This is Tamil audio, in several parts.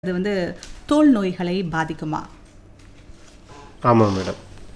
அது வந்து தோல் நோய்களை பாதிக்குமா ஆமாம் மேடம்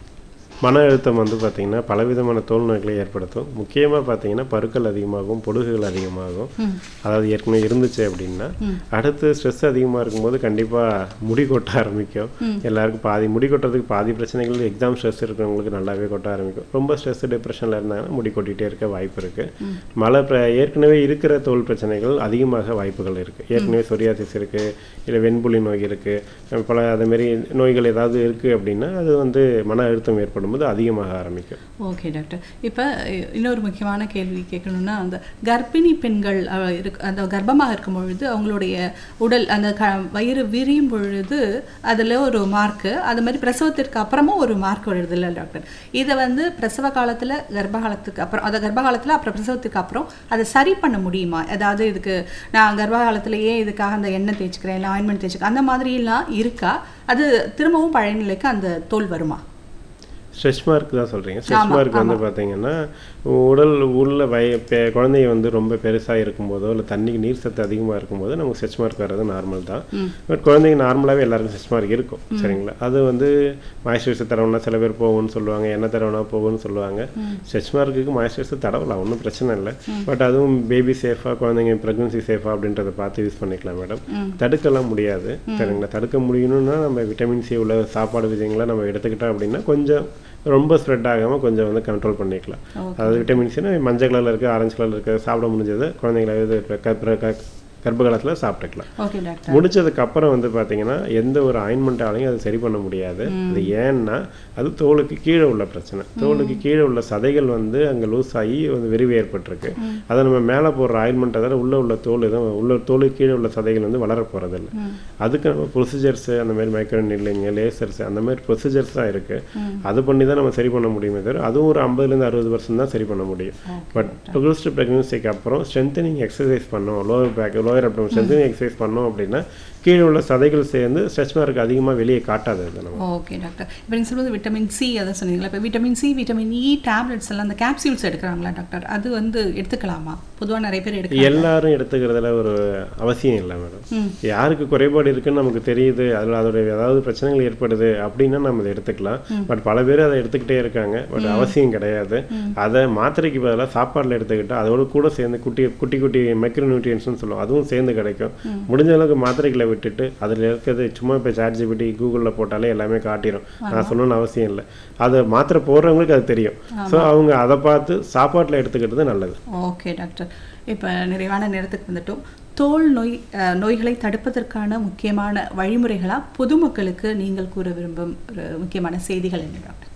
மன அழுத்தம் வந்து பார்த்திங்கன்னா பலவிதமான தோல் நோய்களை ஏற்படுத்தும் முக்கியமாக பார்த்தீங்கன்னா பருக்கள் அதிகமாகும் பொடுகுகள் அதிகமாகும் அதாவது ஏற்கனவே இருந்துச்சு அப்படின்னா அடுத்து ஸ்ட்ரெஸ் அதிகமாக இருக்கும்போது கண்டிப்பாக முடி கொட்ட ஆரம்பிக்கும் எல்லாருக்கும் பாதி முடி கொட்டுறதுக்கு பாதி பிரச்சனைகள் எக்ஸாம் ஸ்ட்ரெஸ் இருக்கிறவங்களுக்கு நல்லாவே கொட்ட ஆரம்பிக்கும் ரொம்ப ஸ்ட்ரெஸ் டிப்ரெஷனில் இருந்தாங்கன்னா முடி கொட்டிகிட்டே இருக்க வாய்ப்பு இருக்குது மழை பிர ஏற்கனவே இருக்கிற தோல் பிரச்சனைகள் அதிகமாக வாய்ப்புகள் இருக்குது ஏற்கனவே சொரியாசிஸ் இருக்குது இல்லை வெண்புலி நோய் இருக்குது பல அதுமாரி நோய்கள் ஏதாவது இருக்குது அப்படின்னா அது வந்து மன அழுத்தம் ஏற்படும்போது அதிகமாக ஆரம்பிக்கும் ஓகே டாக்டர் இப்போ இன்னொரு முக்கியமான கேள்வி கேட்கணும்னா அந்த கர்ப்பிணி பெண்கள் அஹ், இருக்கு அந்த கர்ப்பமாக இருக்கும் பொழுது அவங்களுடைய உடல் அந்த க வயிறு விரியும் பொழுது அதில் ஒரு மார்க்கு அது மாதிரி பிரசவத்திற்கு அப்புறமும் ஒரு மார்க் வருது இல்லை டாக்டர் இதை வந்து பிரசவ காலத்தில் கர்ப்ப காலத்துக்கு அப்புறம் அதை கர்ப்ப காலத்தில் அப்புறம் பிரசவத்துக்கு அப்புறம் அதை சரி பண்ண முடியுமா அதாவது இதுக்கு நான் கர்ப்ப காலத்திலேயே இதுக்காக அந்த எண்ணெய் தேய்ச்சிக்கிறேன் இல்லை ஆயின்மெண்ட் தேய்ச்சிக்கிறேன் அந்த மாதிரிலாம் இருக்கா அது திரும்பவும் பழைய நிலைக்கு அந்த தோல் வருமா ஸ்ட்ரெச் மார்க் தான் சொல்கிறீங்க ஸ்ட்ரெச் ஆமா, மார்க் வந்து பார்த்தீங்கன்னா உடல் உள்ள வய பெ குழந்தைங்க வந்து ரொம்ப பெருசாக இருக்கும்போதோ இல்லை தண்ணிக்கு நீர் சத்து அதிகமாக இருக்கும்போது நமக்கு ஸ்ட்ரெச் மார்க் வர்றது நார்மல் தான் பட் குழந்தைங்க நார்மலாகவே எல்லாருக்கும் ஸ்ட்ரெச் மார்க் இருக்கும் சரிங்களா அது வந்து மாய்ஸ்சரைசர் தடவுனா சில பேர் போகும்னு சொல்லுவாங்க என்ன தடவுனா போகும்னு சொல்லுவாங்க ஸ்ட்ரெச் மார்க்குக்கு மாய்ஸ்சரைசர் தடவலாம் ஒன்றும் பிரச்சனை இல்லை பட் அதுவும் பேபி சேஃபாக குழந்தைங்க ப்ரெக்னன்சி சேஃபாக அப்படின்றத பார்த்து யூஸ் பண்ணிக்கலாம் மேடம் தடுக்கலாம் முடியாது சரிங்களா தடுக்க முடியணும்னா நம்ம விட்டமின் சி உள்ள சாப்பாடு விஷயங்களை நம்ம எடுத்துக்கிட்டோம் அப்படின்னா கொஞ்சம் ரொம்ப ஸ்ப்ரெட் ஆகாமல் கொஞ்சம் வந்து கண்ட்ரோல் பண்ணிக்கலாம் அதாவது விட்டமின் சினா மஞ்சள் கலரில் இருக்குது ஆரஞ்சு கலரில் இருக்குது சாப்பிட முடிஞ்சது குழந்தைங்கள இது இப்ப க- பிற- க- கர்ப்ப காலத்தில் சாப்பிட்டுக்கலாம் ஓகே டாக்டர் முடிச்சதுக்கு அப்புறம் வந்து பார்த்தீங்கன்னா எந்த ஒரு ஆயின்மெண்ட்டாலையும் அது சரி பண்ண முடியாது அது ஏன்னா அது தோலுக்கு கீழே உள்ள பிரச்சனை தோலுக்கு கீழே உள்ள சதைகள் வந்து அங்கே லூஸ் ஆகி வந்து விரிவு ஏற்பட்டிருக்கு அதை நம்ம மேலே போடுற ஆயின்மெண்ட் அதாவது உள்ள உள்ள தோல் எதுவும் உள்ள தோலுக்கு கீழே உள்ள சதைகள் வந்து வளர போகிறதில்ல அதுக்கு நம்ம ப்ரொசீஜர்ஸ் அந்த மாதிரி மைக்ரோ நீட்லிங் லேசர்ஸ் அந்த மாதிரி ப்ரொசீஜர்ஸ் தான் இருக்கு அது பண்ணி தான் நம்ம சரி பண்ண முடியுமே தவிர அதுவும் ஒரு ஐம்பதுலேருந்து அறுபது பர்சன்ட் தான் சரி பண்ண முடியும் பட் ப்ரோஸ்ட் ப்ரெக்னன்சிக்கு அப்புறம் ஸ்ட்ரென்தனிங் எக்ஸசைஸ் பண்ணோம் lower back lower abdomen strengthening exercise பண்ணோம் அப்படின்னா கீழே உள்ள சதைகள் சேர்ந்து ஸ்ட்ரெச் மார்க் அதிகமாக வெளியே காட்டாது அது நம்ம ஓகே டாக்டர் இப்போ நீங்கள் சொல்வது விட்டமின் சி அதை சொன்னீங்களா இப்போ vitamin C vitamin E tablets எல்லாம் அந்த கேப்சியூல்ஸ் எடுக்கிறாங்களா டாக்டர் அது வந்து எடுத்துக்கலாமா பொதுவாக நிறைய பேர் எடுக்கலாம் எல்லாரும் எடுத்துக்கிறதுல ஒரு அவசியம் இல்லை மேடம் யாருக்கு குறைபாடு இருக்குன்னு நமக்கு தெரியுது அதில் அதோட ஏதாவது பிரச்சனைகள் ஏற்படுது அப்படின்னா நம்ம அதை எடுத்துக்கலாம் பட் பல பேர் அதை எடுத்துக்கிட்டே இருக்காங்க பட் அவசியம் கிடையாது அதை மாத்திரைக்கு பதிலாக சாப்பாட்டில் எடுத்துக்கிட்டா அதோட கூட சேர்ந்து குட்டி குட்டி குட்டி மைக்ரோ நியூட்ரியன்ஸ்னு சொல்லுவோம் அதுவும் சேர்ந்து கிடைக்கும் முடிஞ்ச அளவுக்கு மாத்திரைகளை விட்டுட்டு அதில் இருக்கிறது சும்மா இப்போ சாட் ஜிபிடி கூகுளில் போட்டாலே எல்லாமே காட்டிடும் நான் சொல்லணும்னு அவசியம் இல்லை அதை மாத்திரை போடுறவங்களுக்கு அது தெரியும் ஸோ அவங்க அதை பார்த்து சாப்பாட்டில் எடுத்துக்கிட்டது நல்லது ஓகே டாக்டர் இப்போ நிறைவான நேரத்துக்கு வந்துட்டோம் தோல் நோய் அஹ், நோய்களை தடுப்பதற்கான முக்கியமான வழிமுறைகளாக பொதுமக்களுக்கு நீங்கள் கூற விரும்பும் ஒரு முக்கியமான செய்திகள் என்ன டாக்டர்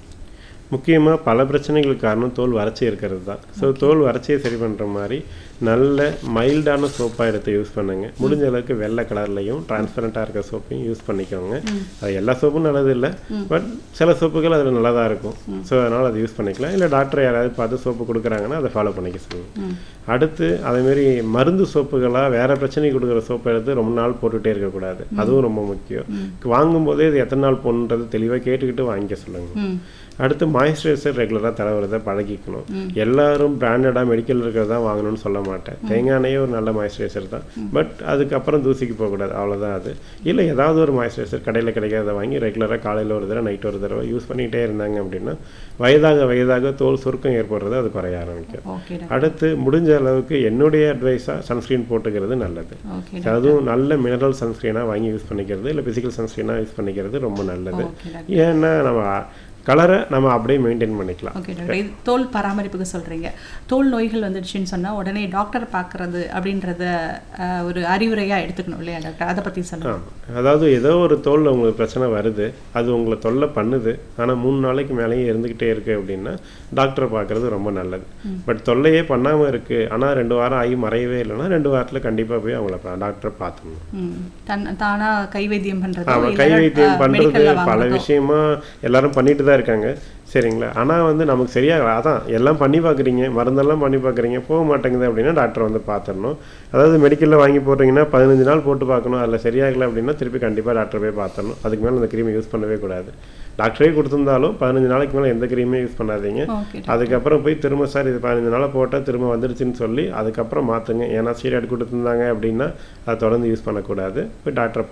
முக்கியமாக பல பிரச்சனைகளுக்கு காரணம் தோல் வறட்சி இருக்கிறது தான் ஸோ தோல் வறட்சியை சரி பண்ணுற மாதிரி நல்ல மைல்டான சோப்பாக எடுத்து யூஸ் பண்ணுங்க முடிஞ்ச அளவுக்கு வெள்ளை கலர்லையும் டிரான்ஸ்பரண்ட்டாக இருக்க சோப்பையும் யூஸ் பண்ணிக்கோங்க அது எல்லா சோப்பும் நல்லது இல்லை பட் சில சோப்புகள் அதில் நல்லா தான் இருக்கும் ஸோ அதனால் அதை யூஸ் பண்ணிக்கலாம் இல்லை டாக்டர் யாராவது பார்த்து சோப்பு கொடுக்குறாங்கன்னா அதை ஃபாலோ பண்ணிக்க சொல்லுங்க அடுத்து அதேமாரி மருந்து சோப்புகளாக வேற பிரச்சனை கொடுக்குற சோப்பை எடுத்து ரொம்ப நாள் போட்டுகிட்டே இருக்கக்கூடாது அதுவும் ரொம்ப முக்கியம் வாங்கும்போதே இது எத்தனை நாள் போகணுன்றது தெளிவாக கேட்டுக்கிட்டு வாங்கிக்க சொல்லுங்க அடுத்து மாய்ஸ்சரைசர் ரெகுலராக தடவுறத பழகிக்கணும் எல்லாரும் பிராண்டடாக மெடிக்கல் இருக்கிறதா வாங்கணும்னு சொல்ல மாட்டேன் தேங்காய் எண்ணெயே ஒரு நல்ல மாய்ஸ்சரைசர் தான் பட் அதுக்கப்புறம் தூசிக்கு போகக்கூடாது அவ்வளோதான் அது இல்லை ஏதாவது ஒரு மாய்ஸ்சரைசர் கடையில் கிடைக்காத வாங்கி ரெகுலராக காலையில் ஒரு தடவை நைட் ஒரு தடவை யூஸ் பண்ணிகிட்டே இருந்தாங்க அப்படின்னா வயதாக வயதாக தோல் சுருக்கம் ஏற்படுறது அது குறைய ஆரம்பிக்கும் ஓகே அடுத்து முடிஞ்ச அளவுக்கு என்னுடைய அட்வைஸாக சன்ஸ்க்ரீன் போட்டுக்கிறது நல்லது ஓகே அதுவும் நல்ல மினரல் சன்ஸ்க்ரீனாக வாங்கி யூஸ் பண்ணிக்கிறது இல்லை ஃபிசிக்கல் சன்ஸ்க்ரீனாக யூஸ் பண்ணிக்கிறது ரொம்ப நல்லது ஓகே ஏன்னா நம்ம கலரை நம்ம அப்படியே மெயின்டைன் பண்ணிக்கலாம் ஓகே டாக்டர் இது தோல் பராமரிப்புக்கு சொல்கிறீங்க தோல் நோய்கள் வந்துடுச்சுன்னு சொன்னால் உடனே டாக்டர் பார்க்கறது அப்படின்றத அஹ், ஒரு அறிவுரையாக எடுத்துக்கணும் இல்லையா டாக்டர் அதை பற்றி சொல்லுங்கள் ஆமாம் அதாவது ஏதோ ஒரு தோலில் உங்களுக்கு பிரச்சனை வருது அது உங்களை தொல்லை பண்ணுது ஆனால் மூணு நாளைக்கு மேலேயும் இருந்துக்கிட்டே இருக்குது அப்படின்னா டாக்டரை பார்க்குறது ரொம்ப நல்லது பட் தொல்லையே பண்ணாமல் இருக்குது ஆனால் ரெண்டு வாரம் ஆகி மறையவே இல்லைன்னா ரெண்டு வாரத்தில் கண்டிப்பாக போய் அவங்கள டாக்டரை பார்த்துக்கணும் ம் தன் தானாக கைவைத்தியம் பண்ணுறது ஆமாம் கை வைத்தியம் பண்ணுறது பல விஷயமா எல்லாரும் பண்ணிட்டு தான் தான் இருக்காங்க சரிங்களா ஆனால் வந்து நமக்கு சரியாக அதான் எல்லாம் பண்ணி பார்க்குறீங்க மருந்தெல்லாம் பண்ணி பார்க்குறீங்க போக மாட்டேங்குது அப்படின்னா டாக்டர் வந்து பார்த்துடணும் அதாவது மெடிக்கலில் வாங்கி போடுறீங்கன்னா பதினஞ்சு நாள் போட்டு பார்க்கணும் அதில் சரியாகலை அப்படின்னா திருப்பி கண்டிப்பாக டாக்டர் போய் பார்த்துடணும் அதுக்கு மேலே அந்த க்ரீமை யூஸ் பண்ணவே கூடாது டாக்டரே கொடுத்துருந்தாலும் பதினஞ்சு நாளைக்கு மேலே எந்த க்ரீமே யூஸ் பண்ணாதீங்க ஓகே அதுக்கப்புறம் போய் திரும்ப சார் இது பதினஞ்சு நாளாக போட்டால் திரும்ப வந்துருச்சுன்னு சொல்லி அதுக்கப்புறம் மாற்றுங்க ஏன்னா ஸ்டீராய்டு கொடுத்துருந்தாங்க அப்படின்னா அதை தொடர்ந்து யூஸ் பண்ணக்கூடாது போய் டாக்டரை